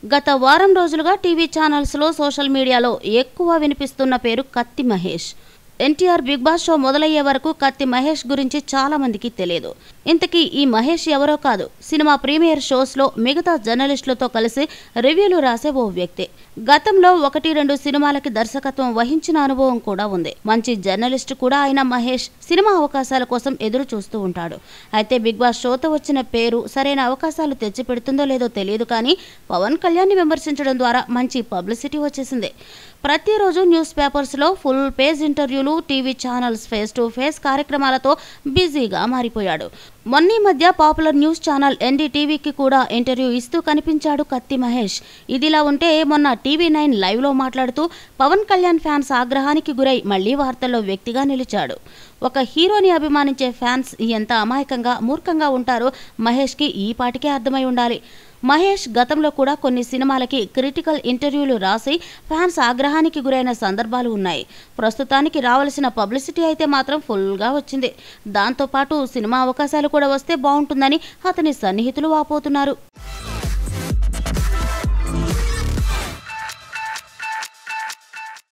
గత వారం రోజులుగా టీవీ ఛానల్స్లో సోషల్ మీడియాలో ఎక్కువ వినిపిస్తున్న పేరు Kathi Mahesh NTR big boss show మొదలయ్యే వరకు కత్తి మహేష్ గురించి చాలా మందికి తెలియదు ఇంతకీ ఈ మహేష్ ఎవరో కాదు సినిమా ప్రీమియర్ షోస్లో మిగతా జర్నలిస్టులతో కలిసి రివ్యూలు రాసే ఓ వ్యక్తి గతంలో ఒకటి రెండు సినిమాలకి దర్శకత్వం వహించిన అనుభవం కూడా ఉంది మంచి జర్నలిస్ట్ కూడా అయిన మహేష్ సినిమా అవకాశాల కోసం ఎదురు చూస్తూ ఉంటాడు అయితే బిగ్ బాస్ షోతో వచ్చిన పేరు సరైన అవకాశాలు తెచ్చిపెడుతుందో లేదో తెలియదు కానీ పవన్ కళ్యాణ్ని విమర్శించడం ద్వారా మంచి పబ్లిసిటీ వచ్చేసింది ప్రతిరోజు న్యూస్ పేపర్స్లో ఫుల్ పేజ్ ఇంటర్వ్యూలు TV channels face to face కార్యక్రమాలతో బిజీగా మారిపోయాడు మొన్నీ మధ్య పాపులర్ న్యూస్ ఛానల్ ఎన్డీటీవీకి కూడా ఇంటర్వ్యూ ఇస్తూ కనిపించాడు కత్తి మహేష్ ఇదిలా ఉంటే మొన్న టీవీ నైన్ లైవ్లో మాట్లాడుతూ పవన్ కళ్యాణ్ ఫ్యాన్స్ ఆగ్రహానికి గురై మళ్లీ వార్తల్లో వ్యక్తిగా నిలిచాడు ఒక హీరోని అభిమానించే ఫ్యాన్స్ ఎంత అమాయకంగా మూర్ఖంగా ఉంటారో మహేష్కి ఈ పాటికే అర్థమై ఉండాలి మహేష్ గతంలో కూడా కొన్ని సినిమాలకి క్రిటికల్ ఇంటర్వ్యూలు రాసి ఫ్యాన్స్ ఆగ్రహానికి గురైన సందర్భాలు ఉన్నాయి ప్రస్తుతానికి రావాల్సిన పబ్లిసిటీ అయితే మాత్రం ఫుల్గా వచ్చింది దాంతోపాటు సినిమా అవకాశాలు కూడా వస్తే బాగుంటుందని అతని సన్నిహితులు వాపోతున్నారు